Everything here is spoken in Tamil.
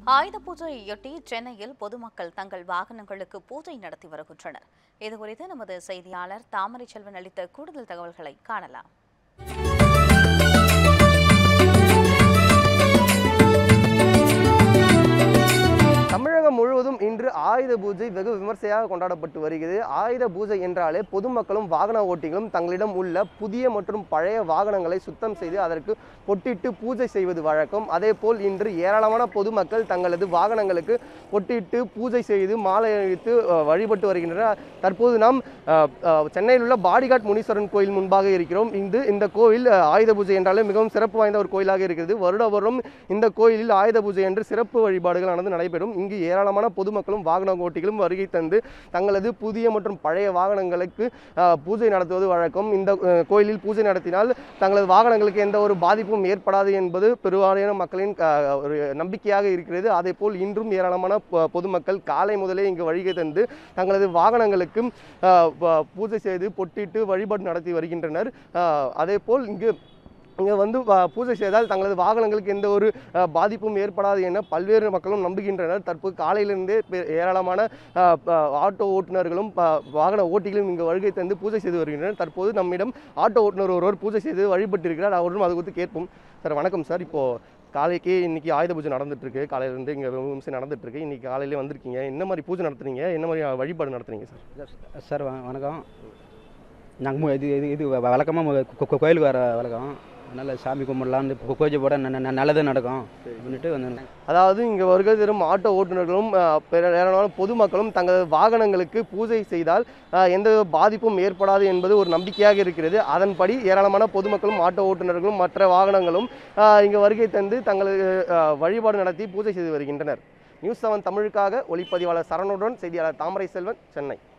ஆயுத பூஜையொட்டி சென்னையில் பொதுமக்கள் தங்கள் வாகனங்களுக்கு பூஜை நடத்தி வருகின்றனர் இதுகுறித்து நமது செய்தியாளர் தாமரை செல்வன் அளித்த கூடுதல் தகவல்களை காணலாம் தமிழகம் முழுவதும் இன்று ஆயுத பூஜை வெகு விமர்சையாக கொண்டாடப்பட்டு வருகிறது ஆயுத பூஜை என்றாலே பொதுமக்களும் வாகன ஓட்டிகளும் தங்களிடம் உள்ள புதிய மற்றும் பழைய வாகனங்களை சுத்தம் செய்து அதற்கு பொட்டிட்டு பூஜை செய்வது வழக்கம் அதேபோல் இன்று ஏராளமான பொதுமக்கள் தங்களது வாகனங்களுக்கு பொட்டிட்டு பூஜை செய்து மாலை அணிவித்து அஹ், வழிபட்டு வருகின்றனர் தற்போது நாம் அஹ், அஹ், சென்னையில் உள்ள பாடிகாட் முனீஸ்வரன் கோயில் முன்பாக இருக்கிறோம் இன்று இந்த கோயில் அஹ், ஆயுத பூஜை என்றாலே மிகவும் சிறப்பு வாய்ந்த ஒரு கோயிலாக இருக்கிறது வருட வருடம் இந்த கோயிலில் ஆயுத பூஜை என்று சிறப்பு வழிபாடுகளானது நடைபெறும் இங்கு ஏராளமான பொதுமக்களும் வாகன ஓட்டிகளும் வருகை தந்து தங்களது புதிய மற்றும் பழைய வாகனங்களுக்கு அஹ், பூஜை நடத்துவது வழக்கம் இந்த அஹ், கோயிலில் பூஜை நடத்தினால் தங்களது வாகனங்களுக்கு எந்த ஒரு பாதிப்பும் ஏற்படாது என்பது பெருவாரியான மக்களின் அஹ், ஒரு நம்பிக்கையாக இருக்கிறது அதேபோல் இன்றும் ஏராளமான பொ- பொதுமக்கள் காலை முதலே இங்கு வருகை தந்து தங்களது வாகனங்களுக்கு அஹ், ப- பூஜை செய்து பொட்டிட்டு வழிபாடு நடத்தி வருகின்றனர் அஹ், அதேபோல் இங்கு இங்கே வந்து வ- பூஜை செய்தால் தங்களது வாகனங்களுக்கு எந்த ஒரு அஹ், பாதிப்பும் ஏற்படாது என பல்வேறு மக்களும் நம்புகின்றனர் தற்போது காலையிலிருந்தே பெ- ஏராளமான அஹ், ப- ஆட்டோ ஓட்டுநர்களும் ப- வாகன ஓட்டிகளும் இங்கு வருகை தந்து பூஜை செய்து வருகின்றனர் தற்போது நம்மிடம் ஆட்டோ ஓட்டுநர் ஒருவர் பூஜை செய்து வழிபட்டிருக்கிறார் அவரும் அது குறித்து கேட்போம் சார் வணக்கம் சார் இப்போ காலைக்கு இன்னைக்கு ஆயுத பூஜை நடந்துட்டு இருக்கு காலையிலேருந்து இங்கே விமர்சனம் நடந்துட்டு இருக்கு இன்னைக்கு காலையிலே வந்திருக்கீங்க என்ன மாதிரி பூஜை நடத்துறீங்க என்ன மாதிரி வழிபாடு நடத்துறீங்க சார் சார் வ- வணக்கம் நாங்கள் இது இது இது வ- வழக்கமாக கோ- கோ- கோயிலுக்கு வர வழக்கம் அதனால் சாமி கும்பிடலான்னு பூ- பூஜை போட ந- ந- நல்லது நடக்கும் அப்படின்ட்டு வந்து அதாவது இங்கே வருகை தரும் ஆட்டோ ஓட்டுநர்களும் அஹ், பிற- ஏராளமான பொதுமக்களும் தங்களது வாகனங்களுக்கு பூஜை செய்தால் அஹ், எந்த பாதிப்பும் ஏற்படாது என்பது ஒரு நம்பிக்கையாக இருக்கிறது அதன்படி ஏராளமான பொதுமக்களும் ஆட்டோ ஓட்டுநர்களும் மற்ற வாகனங்களும் அஹ், இங்கு வருகை தந்து தங்களது அஹ், வழிபாடு நடத்தி பூஜை செய்து வருகின்றனர் நியூஸ் செவன் தமிழுக்காக ஒளிப்பதிவாளர் சரணுடன் செய்தியாளர் தாமரை செல்வன் சென்னை